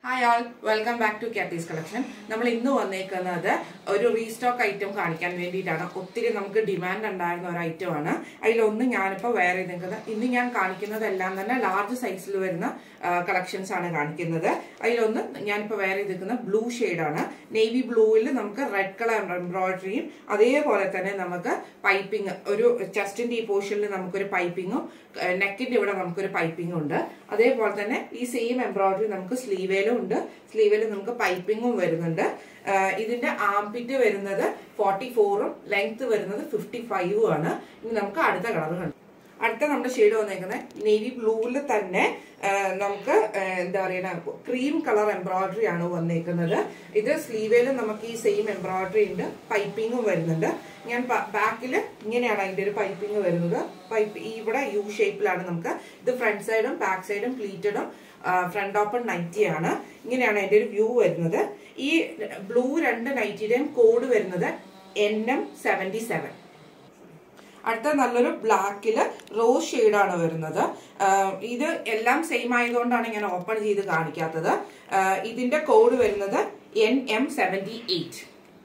hi all welcome back to Katie's collection നമ്മൾ ഇന്ന് വന്നേക്കുന്നത് ഒരു റീസ്റ്റോക്ക് ഐറ്റം കാണിക്കാൻ വേണ്ടിയിട്ടാണ് ഒത്തിരി നമുക്ക് ഡിമാൻഡ് ഉണ്ടായിരുന്ന ഒരു ഐറ്റം ആണ് അതിലൊന്ന് ഞാനിപ്പോൾ വേറെ നിൽക്കുന്നത് ഇന്ന് ഞാൻ കാണിക്കുന്നതെല്ലാം തന്നെ ലാർജ് സൈസിൽ വരുന്ന കളക്ഷൻസ് ആണ് കാണിക്കുന്നത് അതിലൊന്ന് ഞാനിപ്പോൾ വേറെ നിൽക്കുന്ന ബ്ലൂ ആണ് നേവി ബ്ലൂവിൽ നമുക്ക് റെഡ് കളർ എംബ്രോയിഡറിയും അതേപോലെ തന്നെ നമുക്ക് പൈപ്പിംഗ് ഒരു ചെസ്റ്റിന്റെ ഈ പോർഷനിൽ നമുക്കൊരു പൈപ്പിങ്ങും നെക്കിന്റെ ഇവിടെ നമുക്കൊരു പൈപ്പിംഗും ഉണ്ട് അതേപോലെ തന്നെ ഈ സെയിം എംബ്രോയിഡറി നമുക്ക് സ്ലീവേലും ഉണ്ട് സ്ലീവിൽ നമുക്ക് പൈപ്പിങ്ങും വരുന്നുണ്ട് ആഹ് ഇതിന്റെ ആംപിറ്റ് വരുന്നത് ഫോർട്ടി ഫോറും ലെങ്ത് വരുന്നത് ഫിഫ്റ്റി ഫൈവും ആണ് ഇനി നമുക്ക് അടുത്ത കളർ കണ്ടു അടുത്ത നമ്മുടെ ഷെയ്ഡ് വന്നേക്കുന്നത് നേവി ബ്ലൂവിൽ തന്നെ ആഹ് നമുക്ക് ആഹ് എന്താ പറയുക ക്രീം കളർ എംബ്രോയിഡറി ആണ് വന്നേക്കുന്നത് ഇത് സ്ലീവേലും നമുക്ക് ഈ സെയിം എംബ്രോയിഡറി ഉണ്ട് പൈപ്പിങ്ങും വരുന്നുണ്ട് ഞാൻ ബാക്കിൽ ഇങ്ങനെയാണ് അതിന്റെ ഒരു പൈപ്പിംഗ് വരുന്നത് പൈപ്പ് ഇവിടെ യു ഷേപ്പിലാണ് നമുക്ക് ഇത് ഫ്രണ്ട് സൈഡും ബാക്ക് സൈഡും പ്ലീറ്റഡും ഫ്രണ്ട് ഓപ്പൺ നൈറ്റി ആണ് ഇങ്ങനെയാണ് അതിന്റെ ഒരു വ്യൂ വരുന്നത് ഈ ബ്ലൂ രണ്ട് നൈറ്റിയുടെയും കോഡ് വരുന്നത് എൻ എം സെവൻറ്റി സെവൻ അടുത്ത നല്ലൊരു ബ്ലാക്കില് റോസ് ഷെയ്ഡാണ് വരുന്നത് ആഹ് ഇത് എല്ലാം സെയിം ആയതുകൊണ്ടാണ് ഞാൻ ഓപ്പൺ ചെയ്ത് കാണിക്കാത്തത് ആഹ് ഇതിന്റെ കോഡ് വരുന്നത് എൻ എം സെവൻറ്റി എയ്റ്റ്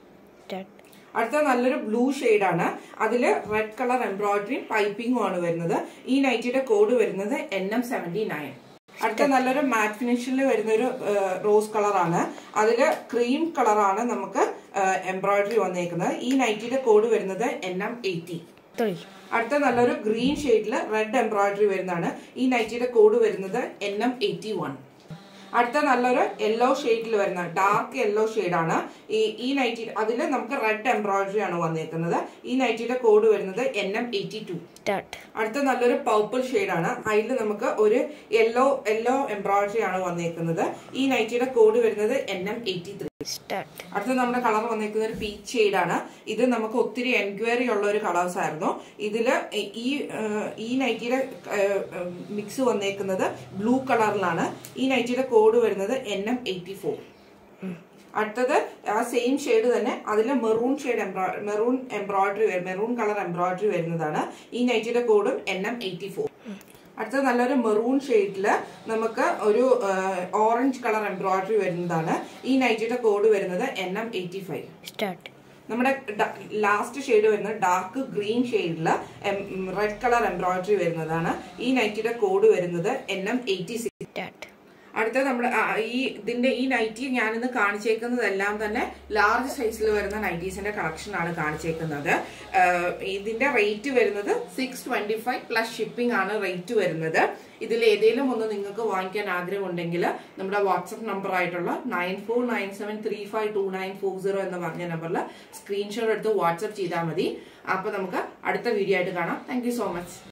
അടുത്ത നല്ലൊരു ബ്ലൂ ആണ് അതിൽ റെഡ് കളർ എംബ്രോയിഡറിയും പൈപ്പിംഗും ആണ് വരുന്നത് ഈ നൈറ്റിയുടെ കോഡ് വരുന്നത് എൻ എം സെവൻറ്റി നയൻ അടുത്ത നല്ലൊരു മാറ്റ് ഫിനിഷിൽ വരുന്ന ഒരു റോസ് കളറാണ് അതിൽ ക്രീം കളറാണ് നമുക്ക് എംബ്രോയിഡറി വന്നേക്കുന്നത് ഈ നൈറ്റിയുടെ കോഡ് വരുന്നത് എൻ എം എയ്റ്റി അടുത്ത നല്ലൊരു ഗ്രീൻ ഷെയ്ഡിൽ റെഡ് എംബ്രോയിഡറി വരുന്നതാണ് ഈ നൈറ്റിയുടെ കോഡ് വരുന്നത് എൻ എം എയ്റ്റി വൺ അടുത്ത നല്ലൊരു യെല്ലോ ഷെയ്ഡിൽ വരുന്ന ഡാർക്ക് യെല്ലോ ആണ് ഈ ഈ നൈറ്റി അതിൽ നമുക്ക് റെഡ് എംബ്രോയിഡറി ആണ് വന്നേക്കുന്നത് ഈ നൈറ്റിയുടെ കോഡ് വരുന്നത് എൻ എം എയ്റ്റി ടു അടുത്ത നല്ലൊരു പർപ്പിൾ ആണ് അതിൽ നമുക്ക് ഒരു യെല്ലോ യെല്ലോ എംബ്രോയിഡറി ആണ് വന്നേക്കുന്നത് ഈ നൈറ്റിയുടെ കോഡ് വരുന്നത് എൻ എം എയ്റ്റി ത്രീ അടുത്ത നമ്മുടെ കളർ വന്നേക്കുന്ന ഒരു പീച്ച് ആണ് ഇത് നമുക്ക് ഒത്തിരി എൻക്വയറി ഉള്ള ഒരു കളേഴ്സ് ആയിരുന്നു ഇതില് ഈ ഈ നൈറ്റിയുടെ മിക്സ് വന്നേക്കുന്നത് ബ്ലൂ കളറിലാണ് ഈ നൈറ്റിയുടെ കോഡ് വരുന്നത് എൻ എം എയ്റ്റി ഫോർ അടുത്തത് ആ സെയിം ഷെയ്ഡ് തന്നെ അതിൽ maroon shade maroon embroidery maroon colour embroidery വരുന്നതാണ് ഈ നൈറ്റിയുടെ കോഡും എൻ എം എയ്റ്റി ഫോർ അടുത്തത് നല്ലൊരു മെറൂൺ ഷെയ്ഡില് നമുക്ക് ഒരു ഓറഞ്ച് കളർ എംബ്രോയിഡറി വരുന്നതാണ് ഈ നൈറ്റിയുടെ കോഡ് വരുന്നത് എൻ എം എയ്റ്റി ഫൈവ് നമ്മുടെ ലാസ്റ്റ് ഷെയ്ഡ് വരുന്നത് ഡാർക്ക് ഗ്രീൻ ഷെയ്ഡില് റെഡ് കളർ എംബ്രോയിഡറി വരുന്നതാണ് ഈ നൈറ്റിയുടെ കോഡ് വരുന്നത് എൻ എം എയ്റ്റി സിക്സ് അടുത്ത നമ്മുടെ ഈ ഇതിന്റെ ഈ നൈറ്റി ഞാനിന്ന് കാണിച്ചേക്കുന്നതെല്ലാം തന്നെ ലാർജ് സൈസിൽ വരുന്ന നൈറ്റീസിന്റെ കളക്ഷൻ ആണ് കാണിച്ചേക്കുന്നത് ഇതിന്റെ റേറ്റ് വരുന്നത് six twenty five plus shipping ആണ് റേറ്റ് വരുന്നത് ഇതിൽ ഏതെങ്കിലും ഒന്ന് നിങ്ങൾക്ക് വാങ്ങിക്കാൻ ആഗ്രഹമുണ്ടെങ്കിൽ നമ്മുടെ വാട്സപ്പ് നമ്പർ ആയിട്ടുള്ള nine four nine seven three five two nine four zero എന്ന് പറഞ്ഞ നമ്പറിൽ സ്ക്രീൻഷോട്ട് എടുത്ത് വാട്സപ്പ് ചെയ്താൽ മതി അപ്പൊ നമുക്ക് അടുത്ത വീഡിയോ ആയിട്ട് കാണാം താങ്ക് സോ മച്ച്